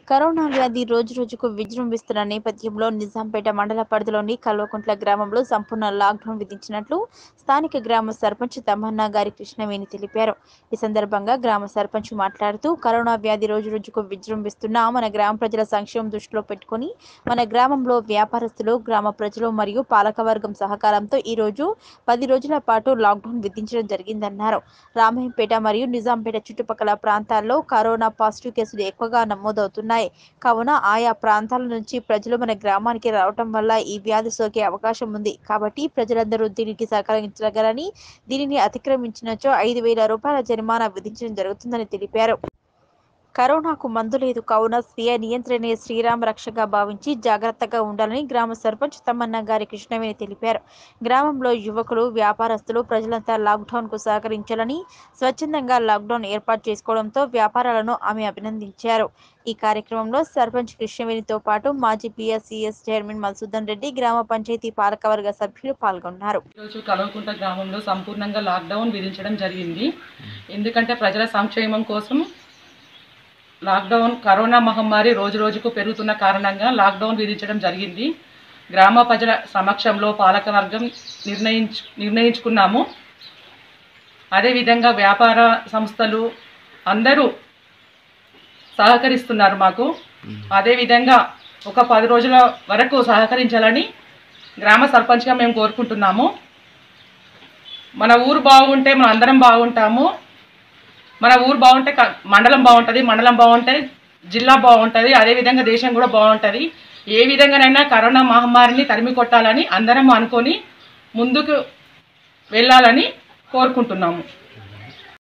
corona వ్యాధి రోజు రోజుకు విజృంభిస్తున్న నేపథ్యంలో నిజాంపేట మండల పరిధిలోని కల్వకుంట్ల గ్రామంలో సంపూర్ణ లాక్డౌన్ విధించినట్లు స్థానిక గ్రామ సర్పంచ్ తమన్నా గారి కృష్ణవేణి తెలిపారు ఈ సందర్భంగా గ్రామ సర్పంచ్ మాట్లాడుతూ కరోనా వ్యాధి రోజు రోజుకు విజృంభిస్తున్న మన గ్రామ ప్రజల సంక్షేమం దృష్టిలో పెట్టుకుని మన గ్రామంలో వ్యాపారస్తులు గ్రామ ప్రజలు మరియు పాలకవర్గం సహకారంతో ఈ రోజు పది రోజుల పాటు లాక్డౌన్ విధించడం జరిగిందన్నారు రామాయంపేట మరియు నిజాంపేట చుట్టుపక్కల ప్రాంతాల్లో కరోనా పాజిటివ్ కేసులు ఎక్కువగా నమోదవుతున్నాయి కావున ఆయా ప్రాంతాల నుంచి ప్రజలు మన గ్రామానికి రావటం వల్ల ఈ వ్యాధి సోకే అవకాశం ఉంది కాబట్టి ప్రజలందరూ దీనికి సహకరించగలని దీనిని అతిక్రమించినచో ఐదు వేల రూపాయల జరిమానా విధించడం జరుగుతుందని తెలిపారు కరోనాకు మందు లేదు కావున స్వీయ నియంత్రణే శ్రీరామ రక్షగా భావించి జాగ్రత్తగా ఉండాలని గ్రామ సర్పంచ్ తమ్మన్న గారి కృష్ణవేణి తెలిపారు గ్రామంలో యువకులు వ్యాపారస్తులు ప్రజలంతా లాక్డౌన్ కు సహకరించాలని స్వచ్ఛందంగా లాక్డౌన్ ఏర్పాటు చేసుకోవడంతో వ్యాపారాలను ఆమె అభినందించారు ఈ కార్యక్రమంలో సర్పంచ్ కృష్ణవేణితో పాటు మాజీ పిఎస్సిఎస్ చైర్మన్ మధుసూదన్ రెడ్డి గ్రామ పంచాయతీ పాలకవర్గ సభ్యులు పాల్గొన్నారు ఈరోజు కలవకుంట గ్రామంలో సంపూర్ణంగా లాక్డౌన్ విధించడం జరిగింది ఎందుకంటే ప్రజల సంక్షేమం కోసం లాక్డౌన్ కరోనా మహమ్మారి రోజు రోజుకు పెరుగుతున్న కారణంగా లాక్డౌన్ విధించడం జరిగింది గ్రామ ప్రజల సమక్షంలో పాలకవర్గం నిర్ణయించు నిర్ణయించుకున్నాము అదేవిధంగా వ్యాపార సంస్థలు అందరూ సహకరిస్తున్నారు మాకు అదేవిధంగా ఒక పది రోజుల వరకు సహకరించాలని గ్రామ సర్పంచ్గా మేము కోరుకుంటున్నాము మన ఊరు బాగుంటే మనం అందరం బాగుంటాము మన ఊరు బాగుంటే క- మండలం బాగుంటుంది మండలం బాగుంటే జిల్లా బాగుంటుంది అదేవిధంగా దేశం కూడా బాగుంటుంది ఏ విధంగానైనా కరోనా మహమ్మారిని తరిమి కొట్టాలని అందరం అనుకొని ముందుకు వెళ్ళాలని కోరుకుంటున్నాము